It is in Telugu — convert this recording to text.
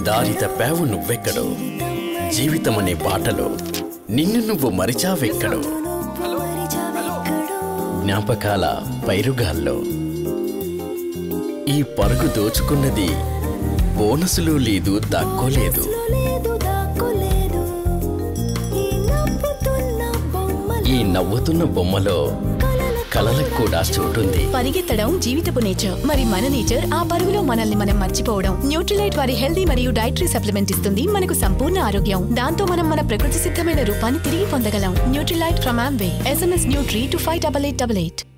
దారి తప్పావు నువ్వెక్కడో జీవితమనే బాటలో నిన్ను నువ్వు మరిచావెక్కడో జ్ఞాపకాల పైరుగాల్లో ఈ పరుగు దోచుకున్నది బోనసులు లేదు దాక్కోలేదు ఈ నవ్వుతున్న బొమ్మలో కలలకు కూడా చోటుంది పరిగెత్తడం జీవితపు నేచర్ మరి మన నేచర్ ఆ పరుగులో మనల్ని మనం మర్చిపోవడం న్యూట్రిలైట్ వారి హెల్దీ మరియు డైటరీ సప్లిమెంట్ ఇస్తుంది మనకు సంపూర్ణ ఆరోగ్యం దాంతో మనం మన ప్రకృతి సిద్ధమైన రూపాన్ని తిరిగి పొందగలం Nutrilite from Amway SMS nutri to five double eight double eight